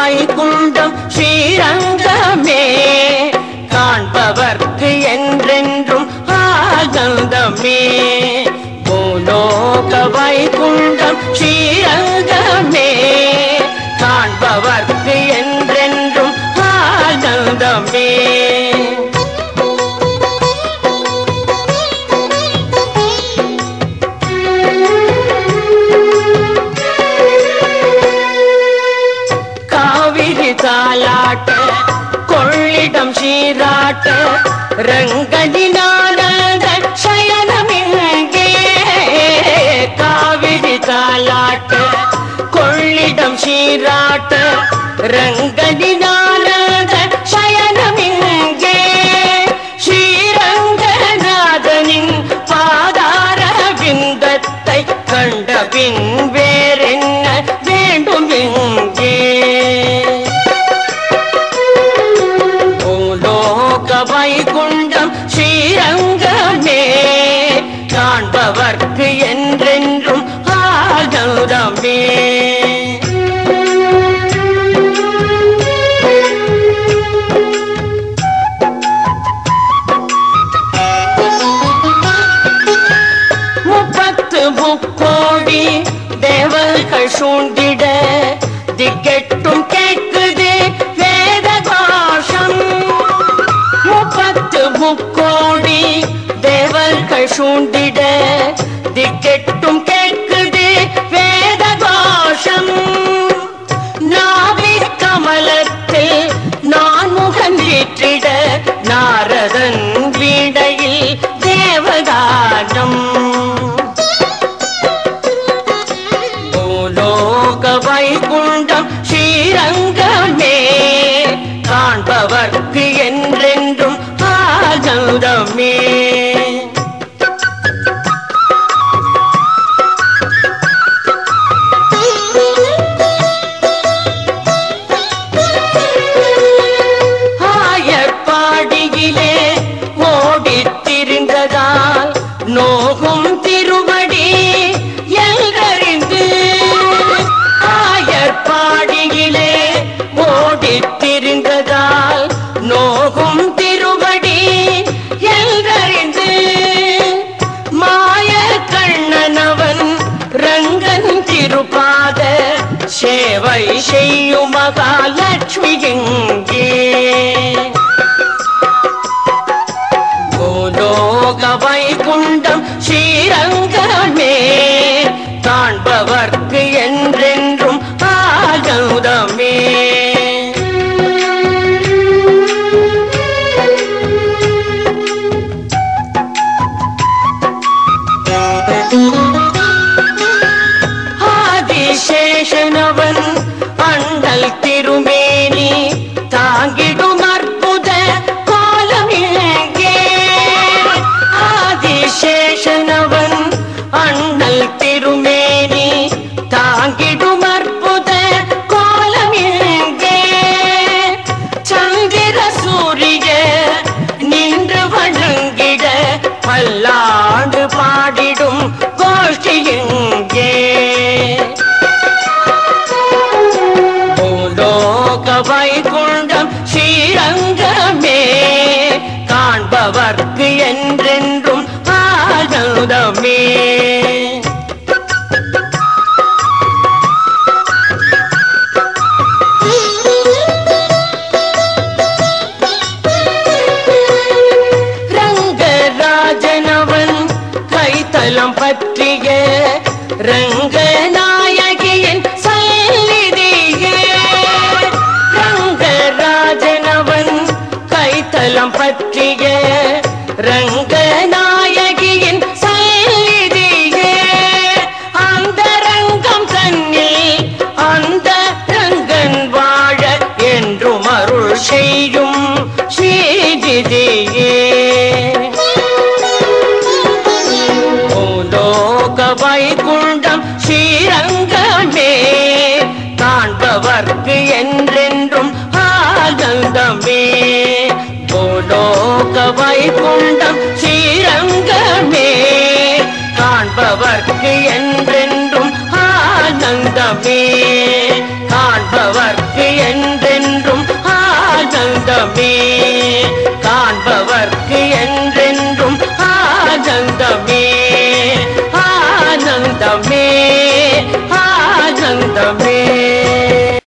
வைகுண்டம் ஸ்ரீரங்கமே காண்பவர்க்கு என்றென்றும் ஆனந்தமே பூலோக வைகுண்டம் ஸ்ரீரங்கமே காண்பவர்க்கு என்றென்றும் ஆனந்தமே காவிரி தாலாட்ட கொள்ளிடம் சீராட்ட ரங்கதினானந்த சயனமிங்கே காவிரி தாலாட்ட கொள்ளிடம் சீராட்ட ரங்கதினானந்த சயனமிங்கே ஸ்ரீரங்கநாதனின் பாதார விந்தத்தை கண்ட பின் வேறென்ன வேண்டும் இங்கே பூலோக வைகுண்டம் ஸ்ரீரங்கமே காண்பவர்க்கு என்றென்றும் ஆனந்தமே முப்பத்து முக்கோடி தேவர்கள் சூழ்ந்திட திக்கெட்டும் கேட்குது வேத கோஷம் முப்பத்து முக்கோடி தேவர்கள் சூழ்ந்திட திக்கெட்டும் கேட்குது வேத கோஷம் நாவி கமலத்தில் நான் முகம் வீற்றிட நாரதன் வீடையில் தேவகானம் பூலோக வைகுண்டம் ஸ்ரீரங்கமே காண்பவர்க்கு என்றென்றும் ஆனந்தமே ஆயப்பாடியிலே ஓடித் திரிந்ததால் நோகும் திருவடி எங்கறிந்து ஆயப்பாடியிலே ஓடித் திரிந்ததால் நோகும் திருவடி எங்கறிந்து மாய கண்ணனவன் ரங்கன் திருப்பாத சேவை செய்யும் மகாலட்சுமி எங்கே பூலோக வைகுண்டம் ஸ்ரீரங்கமே காண்பவர்க்கு என்றென்றும் ஆனந்தமே ஆதிசேஷனவன் அண்டல் திருமேனி தாங்கிடும் அற்புத கோலம் எங்கே ஆதிசேஷனவன் அண்ணல் திருமேனி தாங்கிடும் அற்புத கோலம் எங்கே சந்திர சூரிய நின்று வணங்கிட பல்லாண்டு பாடிடும் கோஷ்டி எங்கே பூலோக வைகுண்டம் ஸ்ரீரங்கமே காண்பவர்க்கு என்றென்றும் ஆனந்தமே ரங்கராஜனவன் கைத்தலம் பற்றிய ரங்கநாயகியின் சந்நிதியே ரங்கராஜனவன் கைத்தலம் பற்றிய ரங்கநாயகியின் சந்நிதியே அந்த ரங்கம் தன்னில் அந்த ரங்கன் வாழ என்றும் அருள் செய்யும் ஸ்ரீதிதியே பூலோக வைகுண்டம் ஸ்ரீரங்கமே காண்பவர்க்கு என்றென்றும் ஆனந்தமே பூலோக வைகுண்டம் ஸ்ரீரங்கமே காண்பவர்க்கு என்றென்றும் ஆனந்தமே காண்பவர்க்கு என் ஆனந்தமே